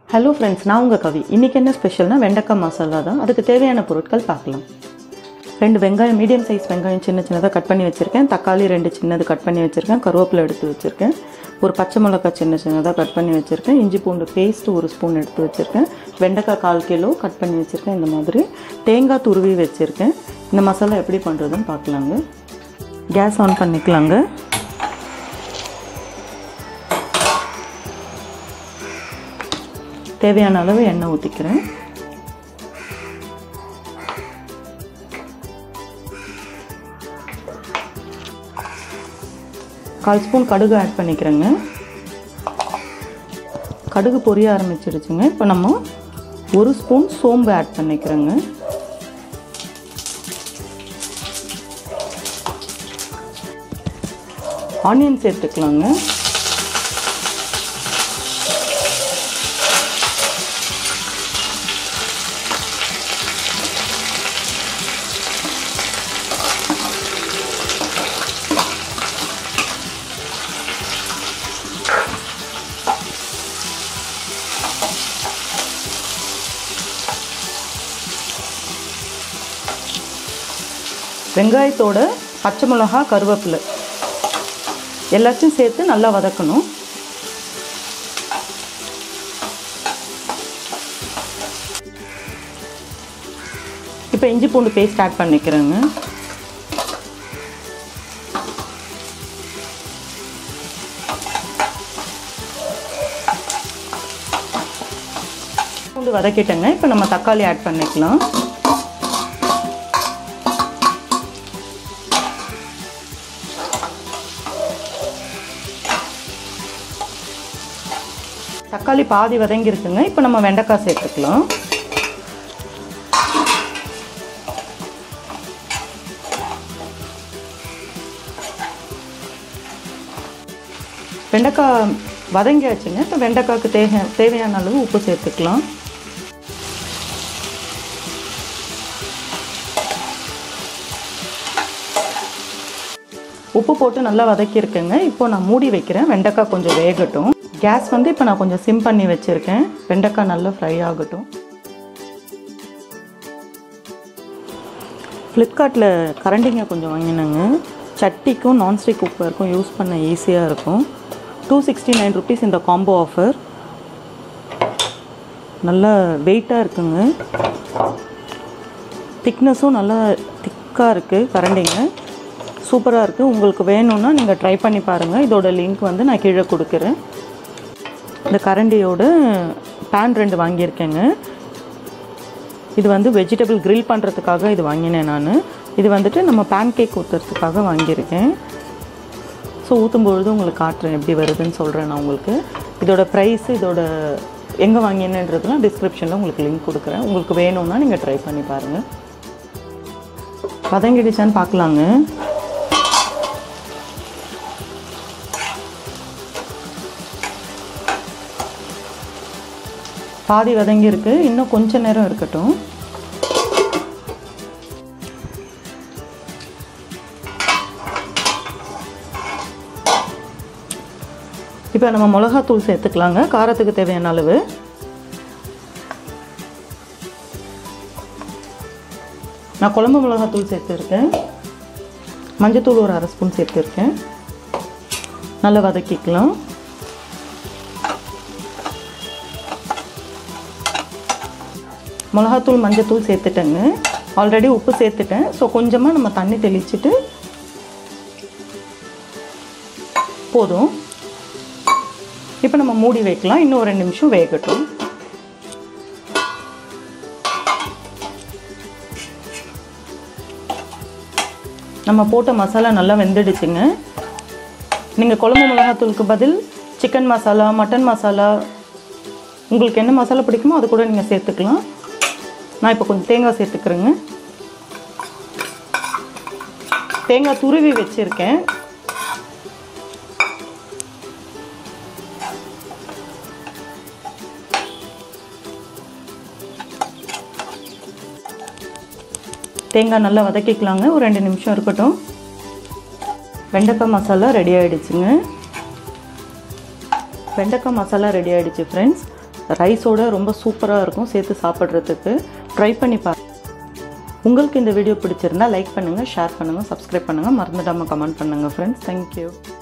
hello friends நான் உங்கள் கவி இன்றைக்கி என்ன ஸ்பெஷல்னா வெண்டைக்காய் மசாலா தான் அதுக்கு தேவையான பொருட்கள் பார்க்கலாம் ரெண்டு வெங்காயம் மீடியம் சைஸ் வெங்காயம் சின்ன சின்னதாக கட் பண்ணி வச்சுருக்கேன் தக்காளி ரெண்டு சின்னது கட் பண்ணி வச்சுருக்கேன் கருவேப்பிலை எடுத்து வச்சுருக்கேன் ஒரு பச்சை மிளகாய் சின்ன சின்னதாக கட் பண்ணி வச்சுருக்கேன் இஞ்சி பூண்டு பேஸ்ட் ஒரு ஸ்பூன் எடுத்து வச்சுருக்கேன் வெண்டைக்காய் கால் கிலோ கட் பண்ணி வச்சுருக்கேன் இந்த மாதிரி தேங்காய் துருவி வச்சுருக்கேன் இந்த மசாலா எப்படி பண்ணுறதுன்னு பார்க்கலாங்க கேஸ் ஆன் பண்ணிக்கலாங்க தேவையான அளவு எண்ணெய் ஊற்றிக்கிறேன் கால் ஸ்பூன் கடுகு ஆட் பண்ணிக்கிறேங்க கடுகு பொரிய ஆரம்பிச்சிருச்சுங்க இப்போ நம்ம ஒரு ஸ்பூன் சோம்பு ஆட் பண்ணிக்கிறேங்க ஆனியன் சேர்த்துக்கலாங்க வெங்காயத்தோட பச்சை மிளகா கருவேப்பிலை எல்லாத்தையும் சேர்த்து நல்லா வதக்கணும் இப்போ இஞ்சி பூண்டு பேஸ்ட் ஆட் பண்ணிக்கிறேங்க பூண்டு வதக்கிட்டேங்க இப்போ நம்ம தக்காளி ஆட் பண்ணிக்கலாம் தக்காளி பாதி வதங்கிருக்குங்க இப்போ நம்ம வெண்டைக்காய் சேர்த்துக்கலாம் வெண்டைக்காய் வதங்கியாச்சுங்க இப்போ வெண்டைக்காய்க்கு தேவை தேவையான அளவு உப்பு சேர்த்துக்கலாம் உப்பு போட்டு நல்லா வதக்கியிருக்கேங்க இப்போ நான் மூடி வைக்கிறேன் வெண்டைக்காய் கொஞ்சம் வேகட்டும் கேஸ் வந்து இப்போ நான் கொஞ்சம் சிம் பண்ணி வச்சுருக்கேன் வெண்டைக்காய் நல்லா ஃப்ரை ஆகட்டும் ஃப்ளிப்கார்ட்டில் கரண்டிங்க கொஞ்சம் வாங்கினேங்க சட்டிக்கும் நான்ஸ்டிக் குக்கருக்கும் யூஸ் பண்ண ஈஸியாக இருக்கும் டூ சிக்ஸ்டி நைன் ருபீஸ் இந்த காம்போ ஆஃபர் நல்லா வெயிட்டாக இருக்குங்க திக்னஸும் நல்லா திக்காக இருக்குது கரண்டிங்க சூப்பராக இருக்குது உங்களுக்கு வேணும்னா நீங்கள் ட்ரை பண்ணி பாருங்கள் இதோட லிங்க் வந்து நான் கீழே கொடுக்குறேன் இந்த கரண்டியோட பேன் ரெண்டு வாங்கியிருக்கேங்க இது வந்து வெஜிடபிள் கிரில் பண்ணுறதுக்காக இது வாங்கினேன் நான் இது வந்துட்டு நம்ம பேன் கேக் ஊற்றுறதுக்காக வாங்கியிருக்கேன் ஸோ ஊற்றும் பொழுது உங்களுக்கு காட்டுறேன் எப்படி வருதுன்னு சொல்கிறேன் நான் உங்களுக்கு இதோட ப்ரைஸ் இதோட எங்கே வாங்கினேன்றதுலாம் டிஸ்கிரிப்ஷனில் உங்களுக்கு லிங்க் கொடுக்குறேன் உங்களுக்கு வேணும்னா நீங்கள் ட்ரை பண்ணி பாருங்கள் வதங்கிடுச்சான்னு பார்க்கலாங்க பாதி வதங்கியிருக்கு இன்னும் கொஞ்ச நேரம் இருக்கட்டும் இப்போ நம்ம மிளகாத்தூள் சேர்த்துக்கலாங்க காரத்துக்கு தேவையான அளவு நான் குழம்பு மிளகாத்தூள் சேர்த்துருக்கேன் மஞ்சத்தூள் ஒரு அரை ஸ்பூன் சேர்த்துருக்கேன் நல்லா வதக்கிக்கலாம் மிளகாத்தூள் மஞ்சத்தூள் சேர்த்துட்டேங்க ஆல்ரெடி உப்பு சேர்த்துட்டேன் ஸோ கொஞ்சமாக நம்ம தண்ணி தெளிச்சுட்டு போதும் இப்போ நம்ம மூடி வைக்கலாம் இன்னும் ஒரு ரெண்டு நிமிஷம் வேகட்டும் நம்ம போட்ட மசாலா நல்லா வெந்துடுச்சுங்க நீங்கள் குழம்பு மிளகாத்தூளுக்கு பதில் சிக்கன் மசாலா மட்டன் மசாலா உங்களுக்கு என்ன மசாலா பிடிக்குமோ அது கூட நீங்கள் சேர்த்துக்கலாம் நான் இப்போ கொஞ்சம் தேங்காய் சேர்த்துக்கிறேங்க தேங்காய் துருவி வச்சுருக்கேன் தேங்காய் நல்லா வதக்கிக்கலாங்க ஒரு ரெண்டு நிமிஷம் இருக்கட்டும் வெண்டைக்காய் மசாலா ரெடி ஆகிடுச்சுங்க வெண்டைக்காய் மசாலா ரெடி ஆகிடுச்சு ஃப்ரெண்ட்ஸ் ரைஸோட ரொம்ப சூப்பராக இருக்கும் சேர்த்து சாப்பிட்றதுக்கு ட்ரை பண்ணி பா உங்களுக்கு இந்த வீடியோ பிடிச்சிருந்தா லைக் பண்ணுங்கள் ஷேர் பண்ணுங்கள் சப்ஸ்கிரைப் பண்ணுங்கள் மறந்துடாமல் கமெண்ட் பண்ணுங்கள் ஃப்ரெண்ட்ஸ் தேங்க்யூ